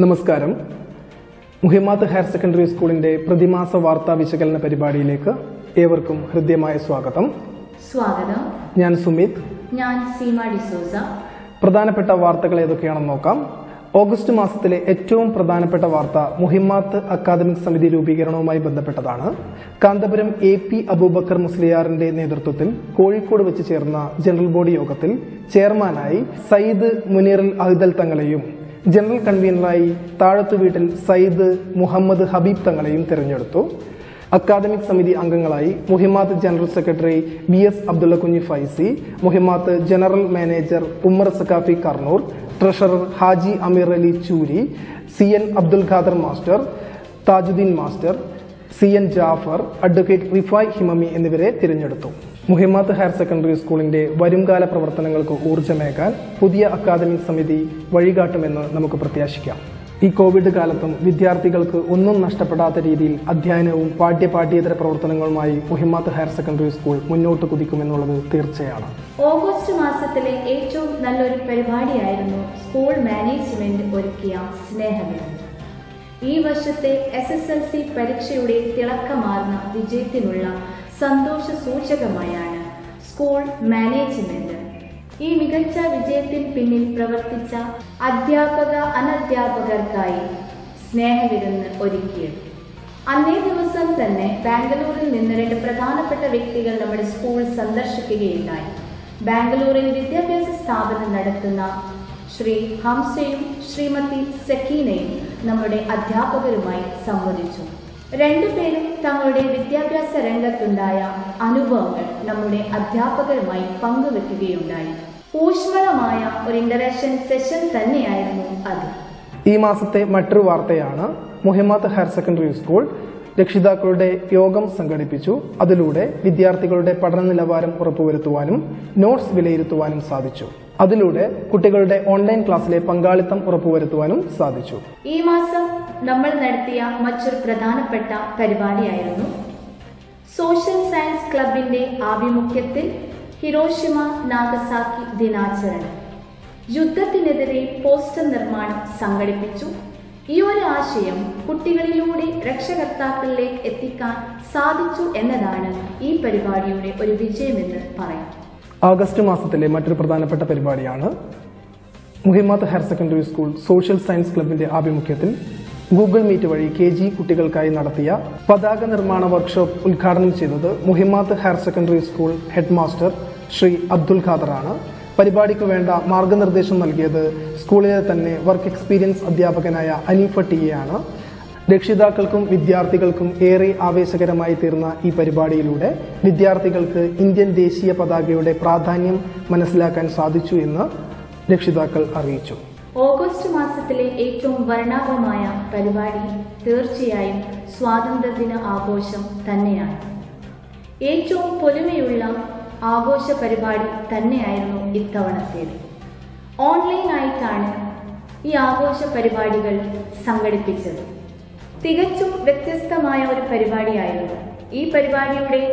നമസ്കാരം Muhimmath higher secondary സ്കൂളിന്റെ പ്രതിമാസ വാർത്താ വിശകലന പരിപാടിയിലേക്ക് ഏവർക്കും ഹൃദ്യമായ സ്വാഗതം സ്വാഗതം ഞാൻ സുമിത് ഞാൻ സീമ ഡിസോസ പ്രധാനപ്പെട്ട വാർത്തകൾ ഏതൊക്കെയാണെന്ന് നോക്കാം ഓഗസ്റ്റ് മാസത്തിലെ ഏറ്റവും പ്രധാനപ്പെട്ട വാർത്ത മുഹിമാത്ത് അക്കാദമിക് സമിതി രൂപീകരണവുമായി ബന്ധപ്പെട്ടതാണ് കാന്തപുരം എ പി അബൂബക്കർ മുസ്ലിയാറിന്റെ നേതൃത്വത്തിൽ കോഴിക്കോട് വെച്ച് ചേർന്ന ജനറൽ ബോഡി യോഗത്തിൽ ചെയർമാനായി സയ്യിദ് മുനീറുൽ അഹ്ദൽ തങ്ങളെയും ജനറൽ കൺവീനറായി താഴത്തു വീട്ടിൽ സയ്യിദ് മുഹമ്മദ് ഹബീബ് തങ്ങളെയും തിരഞ്ഞെടുത്തു അക്കാദമിക് സമിതി അംഗങ്ങളായി Muhimmath general secretary B S Abdulla Kunhi Faizy Muhimmath general manager Ummer Saquafi Karnoor treasurer Haji Ameer Ali Choori C N Abdul Khader master Thajuddeen master C N Jafar advocate Rifai Himami എന്നിവരെ തിരഞ്ഞെടുത്തു മുഹിമാത്ത് ഹയർ സെക്കൻഡറി സ്കൂളിന്റെ വരുംകാല പ്രവർത്തനങ്ങൾക്ക് ഊർജ്ജമേകാൻ പുതിയ അക്കാദമിക് സമിതി വഴികാട്ടുമെന്ന് നമുക്ക് പ്രത്യാശിക്കാം ഈ കോവിഡ് കാലത്തും വിദ്യാർത്ഥികൾക്ക് ഒന്നും നഷ്ടപ്പെടാത്ത രീതിയിൽ അധ്യയനവും പാഠ്യ പാഠ്യേതര പ്രവർത്തനങ്ങളുമായി മുഹിമാത്ത് ഹയർ സെക്കൻഡറി സ്കൂൾ മുന്നോട്ട് കുതിക്കുമെന്നുള്ളത് തീർച്ചയാണ് ഓഗസ്റ്റ് മാസത്തിലെ ഏറ്റവും നല്ലൊരു പരിപാടിയായിരുന്നു സ്കൂൾ മാനേജ്മെന്റ് ഒരുക്കിയ സ്നേഹദിനം ഈ വർഷത്തെ എസ് എസ് എൽ സി പരീക്ഷയുടെ തിളക്കമാർന്ന വിജയത്തിനുള്ള സന്തോഷ സൂചകമായാണ് സ്കൂൾ മാനേജ്മെന്റ് ഈ മികച്ച വിജയത്തിന് പിന്നിൽ പ്രവർത്തിച്ച അധ്യാപക അനധ്യാപകർക്കായി സ്നേഹവിരുന്ന് ഒരുക്കിയത് അന്നേ ദിവസം തന്നെ ബാംഗ്ലൂരിൽ നിന്ന് രണ്ട് പ്രധാനപ്പെട്ട വ്യക്തികൾ നമ്മുടെ സ്കൂൾ സന്ദർശിക്കുകയുണ്ടായി ബാംഗ്ലൂരിൽ വിദ്യാഭ്യാസ സ്ഥാപനം നടത്തുന്ന ശ്രീ ഹംസയും ശ്രീമതി സക്കീനയും നമ്മുടെ അധ്യാപകരുമായി സംവദിച്ചു രണ്ടുപേരും തങ്ങളുടെ വിദ്യാഭ്യാസ രംഗത്തുണ്ടായ അനുഭവങ്ങൾ നമ്മുടെ അധ്യാപകരുമായി പങ്കുവെക്കുകയുണ്ടായി ഊഷ്മളമായ ഒരു ഇന്ററാക്ഷൻ സെഷൻ തന്നെയായിരുന്നു അത് ഈ മാസത്തെ മറ്റൊരു വാർത്തയാണ് മുഹിമാത്ത് ഹയർ സെക്കൻഡറി സ്കൂൾ രക്ഷിതാക്കളുടെ യോഗം സംഘടിപ്പിച്ചു അതിലൂടെ വിദ്യാർത്ഥികളുടെ പഠന നിലവാരം ഉറപ്പുവരുത്തുവാനും നോട്ട്സ് വിലയിരുത്തുവാനും സാധിച്ചു അതിലൂടെ കുട്ടികളുടെ ഓൺലൈൻ ക്ലാസ്സിലെ പങ്കാളിത്തം ഉറപ്പുവരുത്തുവാനും സാധിച്ചു ഈ മാസം നമ്മൾ നടത്തിയ മറ്റൊരു പ്രധാനപ്പെട്ട പരിപാടിയായിരുന്നു സോഷ്യൽ സയൻസ് ക്ലബിന്റെ ആഭിമുഖ്യത്തിൽ ഹിരോഷിമ നാഗസാക്കി ദിനാചരണം യുദ്ധത്തിനെതിരെ പോസ്റ്റർ നിർമ്മാണം സംഘടിപ്പിച്ചു ഈ ഒരു ആശയം കുട്ടികളിലൂടെ രക്ഷകർത്താക്കളിലേക്ക് എത്തിക്കാൻ സാധിച്ചു എന്നതാണ് ഈ പരിപാടിയുടെ ഒരു വിജയമെന്ന് പറയാം ആഗസ്റ്റ് മാസത്തിലെ മറ്റൊരു പ്രധാനപ്പെട്ട പരിപാടിയാണ് Muhimmath higher secondary school social science ക്ലബിന്റെ ആഭിമുഖ്യത്തിൽ ഗൂഗിൾ മീറ്റ് വഴി കെ ജി കുട്ടികൾക്കായി നടത്തിയ പതാക നിർമ്മാണ വർക്ക്ഷോപ്പ് ഉദ്ഘാടനം ചെയ്തത് Muhimmath higher secondary school head master Shri Abdul ഖാദറാണ് പരിപാടിക്ക് വേണ്ട മാർഗനിർദ്ദേശം നൽകിയത് സ്കൂളിലെ തന്നെ വർക്ക് എക്സ്പീരിയൻസ് അധ്യാപകനായ അനീഫ ടി എ ആണ് രക്ഷിതാക്കൾക്കും വിദ്യാർത്ഥികൾക്കും ഏറെ ആവേശകരമായി തീർന്ന ഈ പരിപാടിയിലൂടെ വിദ്യാർത്ഥികൾക്ക് ഇന്ത്യൻ ദേശീയ പതാകയുടെ പ്രാധാന്യം മനസ്സിലാക്കാൻ സാധിച്ചു എന്ന് രക്ഷിതാക്കൾ അറിയിച്ചു ഓഗസ്റ്റ് മാസത്തിലെ ഏറ്റവും വർണ്ണാഭമായ പരിപാടി തീർച്ചയായും സ്വാതന്ത്ര്യദിന ആഘോഷം തന്നെയാണ് ഏറ്റവും പൊലിമയുള്ള ആഘോഷ പരിപാടി തന്നെയായിരുന്നു ഇത്തവണത്തേത് ഓൺലൈനായിട്ടാണ് ഈ ആഘോഷ പരിപാടികൾ സംഘടിപ്പിച്ചത് തികച്ചും വ്യത്യസ്തമായ ഒരു പരിപാടിയായിരുന്നു ഈ പരിപാടിയുടെ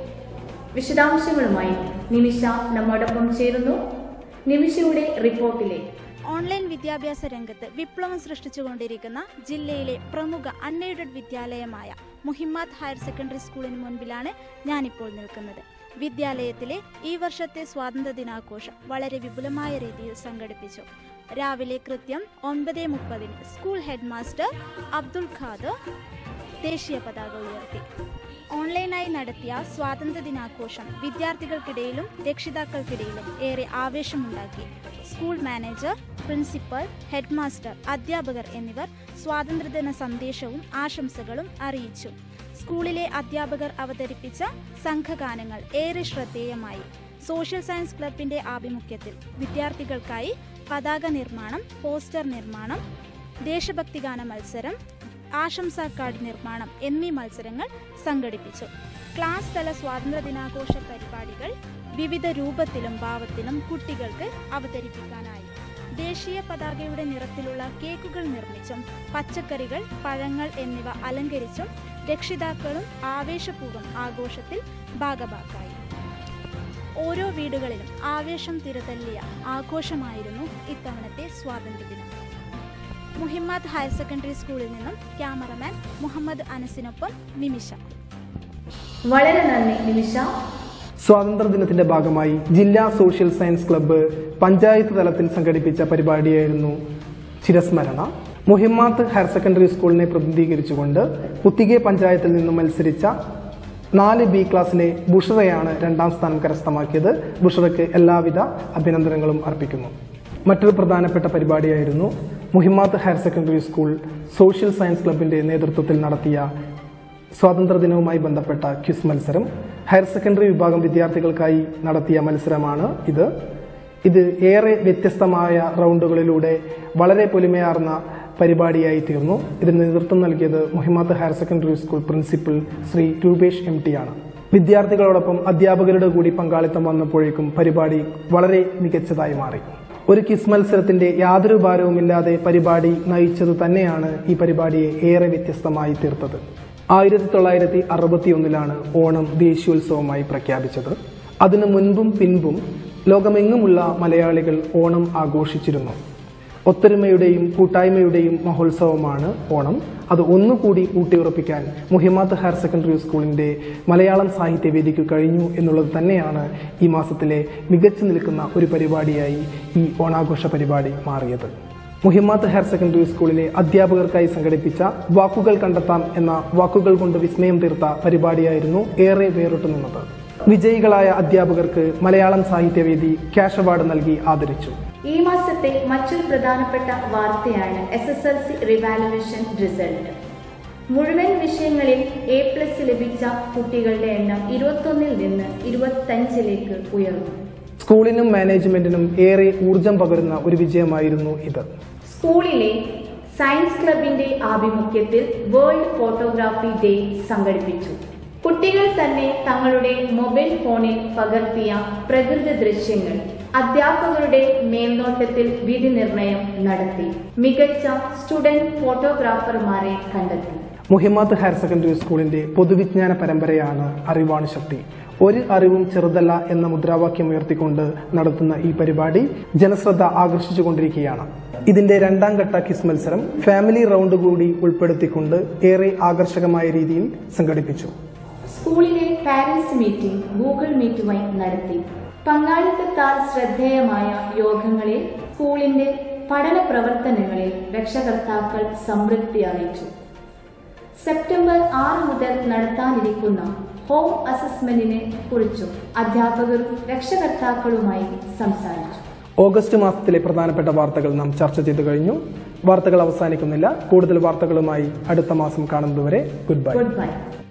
വിശദാംശങ്ങളുമായി നിമിഷ നമ്മോടൊപ്പം ചേരുന്നു നിമിഷയുടെ റിപ്പോർട്ടിലേക്ക് ഓൺലൈൻ വിദ്യാഭ്യാസ രംഗത്ത് വിപ്ലവം സൃഷ്ടിച്ചുകൊണ്ടിരിക്കുന്ന ജില്ലയിലെ പ്രമുഖ അൺഎയ്ഡഡ് വിദ്യാലയമായ മുഹിമ്മാത്ത് ഹയർ സെക്കൻഡറി സ്കൂളിന് മുൻപിലാണ് ഞാനിപ്പോൾ നിൽക്കുന്നത് വിദ്യാലയത്തിലെ ഈ വർഷത്തെ സ്വാതന്ത്ര്യ ദിനാഘോഷം വളരെ വിപുലമായ രീതിയിൽ സംഘടിപ്പിച്ചു രാവിലെ കൃത്യം ഒൻപത് മുപ്പതിന് school head master Abdul Khader ദേശീയ പതാക ഉയർത്തി ഓൺലൈനായി നടത്തിയ സ്വാതന്ത്ര്യ ദിനാഘോഷം വിദ്യാർത്ഥികൾക്കിടയിലും രക്ഷിതാക്കൾക്കിടയിലും ഏറെ ആവേശമുണ്ടാക്കി school manager principal head master അധ്യാപകർ എന്നിവർ സ്വാതന്ത്ര്യദിന സന്ദേശവും ആശംസകളും അറിയിച്ചു സ്കൂളിലെ അധ്യാപകർ അവതരിപ്പിച്ച സംഘഗാനങ്ങൾ ഏറെ ശ്രദ്ധേയമായി സോഷ്യൽ സയൻസ് ക്ലബിന്റെ ആഭിമുഖ്യത്തിൽ വിദ്യാർത്ഥികൾക്കായി പതാക നിർമ്മാണം പോസ്റ്റർ നിർമ്മാണം ദേശഭക്തിഗാന മത്സരം ആശംസാ കാർഡ് നിർമ്മാണം എന്നീ മത്സരങ്ങൾ സംഘടിപ്പിച്ചു ക്ലാസ് തല സ്വാതന്ത്ര്യ ദിനാഘോഷ പരിപാടികൾ വിവിധ രൂപത്തിലും ഭാവത്തിലും കുട്ടികൾക്ക് അവതരിപ്പിക്കാനായി ദേശീയ പതാകയുടെ നിറത്തിലുള്ള കേക്കുകൾ നിർമ്മിച്ചും പച്ചക്കറികൾ പഴങ്ങൾ എന്നിവ അലങ്കരിച്ചും രക്ഷിതാക്കളും ആവേശപൂർവ്വം ആഘോഷത്തിൽ ഭാഗഭാക്കായി ഓരോ വീടുകളിലും ആവേശം തിരതല്ലിയ ആഘോഷമായിരുന്നു ഇത്തവണത്തെ സ്വാതന്ത്ര്യദിനം മുഹിമ്മാത്ത് ഹയർ സെക്കൻഡറി സ്കൂളിൽ നിന്നും ക്യാമറമാൻ മുഹമ്മദ് അനസിനൊപ്പം നിമിഷ വളരെ നന്ദി നിമിഷ സ്വാതന്ത്ര്യദിനത്തിന്റെ ഭാഗമായി ജില്ലാ സോഷ്യൽ സയൻസ് ക്ലബ്ബ് പഞ്ചായത്ത് തലത്തിൽ സംഘടിപ്പിച്ച പരിപാടിയായിരുന്നു ചിരസ്മരണ മുഹിമ്മാത്ത് ഹയർ സെക്കൻഡറി സ്കൂളിനെ പ്രതിനിധീകരിച്ചുകൊണ്ട് പുത്തികെ പഞ്ചായത്തിൽ നിന്നും മത്സരിച്ച നാല് ബി ക്ലാസ്സിലെ ബുഷറയാണ് രണ്ടാം സ്ഥാനം കരസ്ഥമാക്കിയത് ബുഷറയ്ക്ക് എല്ലാവിധ അഭിനന്ദനങ്ങളും അർപ്പിക്കുന്നു മറ്റൊരു പ്രധാനപ്പെട്ട പരിപാടിയായിരുന്നു Muhimmath higher secondary school social science ക്ലബിന്റെ നേതൃത്വത്തിൽ നടത്തിയ സ്വാതന്ത്ര്യദിനവുമായി ബന്ധപ്പെട്ട ക്വിസ് മത്സരം ഹയർ സെക്കൻഡറി വിഭാഗം വിദ്യാർത്ഥികൾക്കായി നടത്തിയ മത്സരമാണ് ഇത് ഇത് ഏറെ വ്യത്യസ്തമായ റൗണ്ടുകളിലൂടെ വളരെ പൊലിമയാർന്ന പരിപാടിയായി തീർന്നു ഇതിന് നേതൃത്വം നൽകിയത് Muhimmath higher secondary school principal Shri Rupesh M T ആണ് വിദ്യാർത്ഥികളോടൊപ്പം അധ്യാപകരുടെ കൂടി പങ്കാളിത്തം വന്നപ്പോഴേക്കും പരിപാടി വളരെ മികച്ചതായി മാറി ഒരു കിസ് മത്സരത്തിന്റെ യാതൊരു ഭാരവുമില്ലാതെ പരിപാടി നയിച്ചത് തന്നെയാണ് ഈ പരിപാടിയെ ഏറെ വ്യത്യസ്തമായി തീർത്തത് ആയിരത്തി തൊള്ളായിരത്തി അറുപത്തിയൊന്നിലാണ് ഓണം ദേശീയോത്സവമായി പ്രഖ്യാപിച്ചത് അതിനു മുൻപും പിൻപും ലോകമെങ്ങുമുള്ള മലയാളികൾ ഓണം ആഘോഷിച്ചിരുന്നു ഒത്തൊരുമയുടെയും കൂട്ടായ്മയുടെയും മഹോത്സവമാണ് ഓണം അത് ഒന്നുകൂടി ഊട്ടിയുറപ്പിക്കാൻ മുഹിമാത്ത് ഹയർ സെക്കൻഡറി സ്കൂളിന്റെ മലയാളം സാഹിത്യവേദിക്ക് കഴിഞ്ഞു എന്നുള്ളത് തന്നെയാണ് ഈ മാസത്തിലെ മികച്ചു നിൽക്കുന്ന ഒരു പരിപാടിയായി ഈ ഓണാഘോഷ പരിപാടി മാറിയത് മുഹിമാത്ത് ഹയർ സെക്കൻഡറി സ്കൂളിലെ അധ്യാപകർക്കായി സംഘടിപ്പിച്ച വാക്കുകൾ കണ്ടെത്താം എന്ന വാക്കുകൾ കൊണ്ട് വിസ്മയം തീർത്ത പരിപാടിയായിരുന്നു ഏറെ വേറിട്ടു നിന്നത് വിജയികളായ അധ്യാപകർക്ക് മലയാളം സാഹിത്യവേദി ക്യാഷ് അവാർഡ് നൽകി ആദരിച്ചു ഈ മാസത്തെ മറ്റൊരു പ്രധാനപ്പെട്ട വാർത്തയാണ് S S L C revaluation result മുഴുവൻ വിഷയങ്ങളിൽ എ പ്ലസ് ലഭിച്ച കുട്ടികളുടെ എണ്ണം ഇരുപത്തൊന്നിൽ നിന്ന് ഇരുപത്തഞ്ചിലേക്ക് ഉയർന്നു സ്കൂളിനും മാനേജ്മെന്റിനും ഏറെ ഊർജം പകരുന്ന ഒരു വിജയമായിരുന്നു ഇത് സ്കൂളിലെ സയൻസ് ക്ലബിന്റെ ആഭിമുഖ്യത്തിൽ വേൾഡ് ഫോട്ടോഗ്രാഫി ഡേ സംഘടിപ്പിച്ചു കുട്ടികൾ തന്നെ തങ്ങളുടെ മൊബൈൽ ഫോണിൽ പകർത്തിയ പ്രകൃതി ദൃശ്യങ്ങൾ അധ്യാപകരുടെ മേൽനോട്ടത്തിൽ വിധി നിർണയം നടത്തി മികച്ച സ്റ്റുഡന്റ് ഫോട്ടോഗ്രാഫർമാരെ കണ്ടെത്തി മുഹിമാത്ത് ഹയർ സെക്കൻഡറി സ്കൂളിന്റെ പൊതുവിജ്ഞാന പരമ്പരയാണ് അറിവാണ് ശക്തി ഒരു അറിവും ചെറുതല്ല എന്ന മുദ്രാവാക്യം ഉയർത്തിക്കൊണ്ട് നടത്തുന്ന ഈ പരിപാടി ജനശ്രദ്ധ ആകർഷിച്ചുകൊണ്ടിരിക്കുകയാണ് ഇതിന്റെ രണ്ടാം ഘട്ട കിസ് മത്സരം ഫാമിലി റൗണ്ട് കൂടി ഉൾപ്പെടുത്തിക്കൊണ്ട് ഏറെ ആകർഷകമായ രീതിയിൽ സംഘടിപ്പിച്ചു സ്കൂളിലെ പാരന്റ്സ് മീറ്റിംഗ് ഗൂഗിൾ മീറ്റുമായി നടത്തി പങ്കാളിത്തത്താൽ ശ്രദ്ധേയമായ യോഗങ്ങളിൽ സ്കൂളിന്റെ പഠന പ്രവർത്തനങ്ങളിൽ രക്ഷകർത്താക്കൾ സംതൃപ്തി അറിയിച്ചു സെപ്റ്റംബർ ആറ് മുതൽ നടത്താനിരിക്കുന്ന ഹോം അസസ്മെന്റിനെ കുറിച്ചും അധ്യാപകരും രക്ഷകർത്താക്കളുമായി സംസാരിച്ചു ഓഗസ്റ്റ് മാസത്തിലെ പ്രധാനപ്പെട്ട വാർത്തകൾ നാം ചർച്ച ചെയ്തു കഴിഞ്ഞു വാർത്തകൾ അവസാനിക്കുന്നില്ല കൂടുതൽ വാർത്തകളുമായി അടുത്ത മാസം കാണുന്നതുവരെ ഗുഡ് ബൈ ഗുഡ് ബൈ